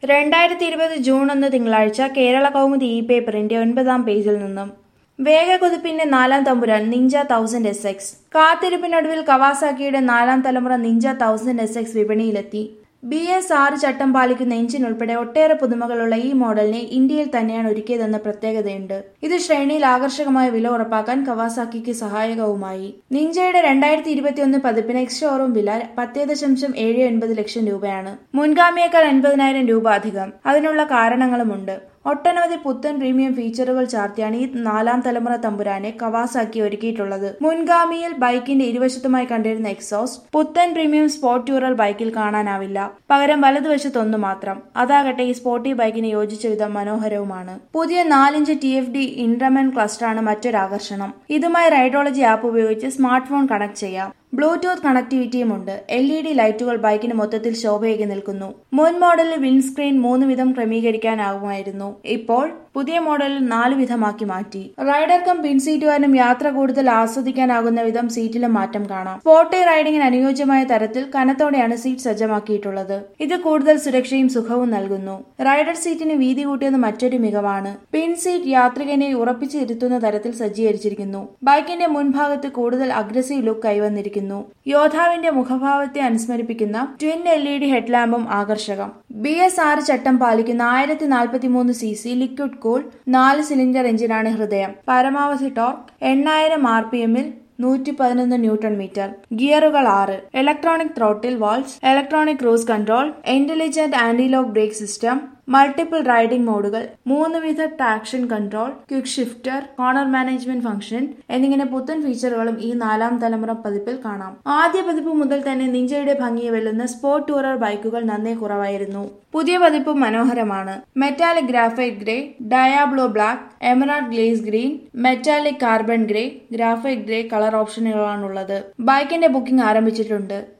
രണ്ടായിരത്തി ഇരുപത് ജൂൺ ഒന്ന് തിങ്കളാഴ്ച കേരള കൗമുദി ഇ പേപ്പറിന്റെ ഒൻപതാം പേജിൽ നിന്നും വേഗകുതിപ്പിന്റെ നാലാം തമ്പുരാൻ നിഞ്ച തൗസൻഡ് എസ് എക്സ് കാത്തിരിപ്പിനൊടുവിൽ കവാസാക്കിയുടെ നാലാം തലമുറ നിഞ്ച തൗസൻഡ് എസ് എക്സ് വിപണിയിലെത്തി ബി എസ് ആറ് ചട്ടം പാലിക്കുന്ന എഞ്ചിൻ ഉൾപ്പെടെ ഒട്ടേറെ പുതുമകളുള്ള ഈ മോഡലിനെ ഇന്ത്യയിൽ തന്നെയാണ് ഒരുക്കിയതെന്ന പ്രത്യേകതയുണ്ട് ഇത് ശ്രേണിയിൽ ആകർഷകമായ വില ഉറപ്പാക്കാൻ കവാസാക്കിക്ക് സഹായകവുമായി നിഞ്ചയുടെ രണ്ടായിരത്തി ഇരുപത്തിയൊന്ന് പതിപ്പിന് എക്സ് ഷോറൂം വില പത്തേ ദശാംശം ഏഴ് ഒൻപത് ലക്ഷം രൂപയാണ് മുൻഗാമിയേക്കാൾ അൻപതിനായിരം രൂപ അധികം അതിനുള്ള കാരണങ്ങളുമുണ്ട് ഒട്ടനവധി പുത്തൻ പ്രീമിയം ഫീച്ചറുകൾ ചാർത്തിയാണ് ഈ നാലാം തലമുറ തമ്പുരാനെ കവാസാക്കി ഒരുക്കിയിട്ടുള്ളത് മുൻഗാമിയിൽ ബൈക്കിന്റെ ഇരുവശത്തുമായി കണ്ടിരുന്ന എക്സോസ്റ്റ് പുത്തൻ പ്രീമിയം സ്പോർട്ട് ടൂറൽ ബൈക്കിൽ കാണാനാവില്ല പകരം വലതുവശത്ത് ഒന്ന് മാത്രം അതാകട്ടെ ഈ സ്പോർട്ടി ബൈക്കിന് യോജിച്ച വിധം മനോഹരവുമാണ് പുതിയ നാലിഞ്ച് ടി എഫ് ഡി ഇൻട്രമൻ ക്ലസ്റ്ററാണ് മറ്റൊരു ആകർഷണം ഇതുമായി റൈഡോളജി ആപ്പ് ഉപയോഗിച്ച് സ്മാർട്ട് ഫോൺ കണക്ട് ചെയ്യാം ബ്ലൂടൂത്ത് കണക്ടിവിറ്റിയും ഉണ്ട് എൽ ഇ ഡി ലൈറ്റുകൾ ബൈക്കിന് മൊത്തത്തിൽ ശോഭയേക്ക് നിൽക്കുന്നു മുൻ മോഡലിൽ വിൻസ്ക്രീൻ മൂന്ന് വിധം ക്രമീകരിക്കാനാകുമായിരുന്നു ഇപ്പോൾ പുതിയ മോഡലിൽ നാല് വിധമാക്കി മാറ്റി റൈഡർക്കും പിൻസീറ്റുകാരനും യാത്ര കൂടുതൽ ആസ്വദിക്കാനാകുന്ന വിധം സീറ്റിലും മാറ്റം കാണാം സ്പോർട്ടി റൈഡിങ്ങിന് അനുയോജ്യമായ തരത്തിൽ കനത്തോടെയാണ് സീറ്റ് സജ്ജമാക്കിയിട്ടുള്ളത് ഇത് കൂടുതൽ സുരക്ഷയും സുഖവും നൽകുന്നു റൈഡർ സീറ്റിന് വീതി കൂട്ടിയത് മറ്റൊരു മികവാണ് പിൻ സീറ്റ് യാത്രികനെ ഉറപ്പിച്ചിരുത്തുന്ന തരത്തിൽ സജ്ജീകരിച്ചിരിക്കുന്നു ബൈക്കിന്റെ മുൻഭാഗത്ത് കൂടുതൽ അഗ്രസീവ് ലുക്ക് കൈവന്നിരിക്കുന്നു യോദ്ധാവിന്റെ മുഖഭാവത്തെ അനുസ്മരിപ്പിക്കുന്ന ട്വിൻ എൽ ഇ ഡി ഹെഡ്ലാമ്പും ആകർഷകം ബി എസ് ആറ് ചട്ടം പാലിക്കുന്ന ആയിരത്തി നാൽപ്പത്തി മൂന്ന് സി സി ലിക്വിഡ് കൂൾ നാല് സിലിണ്ടർ എഞ്ചിനാണ് ഹൃദയം പരമാവധി ടോർക്ക് എണ്ണായിരം ആർ പി എമ്മിൽ നൂറ്റി പതിനൊന്ന് ന്യൂട്ടൺ മീറ്റർ ഗിയറുകൾ ആറ് electronic throttle valves electronic cruise control intelligent antilock brake system multiple riding മോഡുകൾ മൂന്ന് വിധ traction control quick shifter corner management function എന്നിങ്ങനെ പുത്തൻ ഫീച്ചറുകളും ഈ നാലാം തലമുറ പതിപ്പിൽ കാണാം ആദ്യ പതിപ്പ് മുതൽ തന്നെ നിഞ്ചയുടെ ഭംഗിയെ വെല്ലുന്ന സ്പോർട്ട് ടൂറർ ബൈക്കുകൾ നന്നേ കുറവായിരുന്നു പുതിയ പതിപ്പ് മനോഹരമാണ് metallic graphite grey Diablo black emerald glaze green metallic carbon grey graphite grey colour ഓപ്ഷനുകളാണുള്ളത് ബൈക്കിന്റെ ബുക്കിംഗ് ആരംഭിച്ചിട്ടുണ്ട്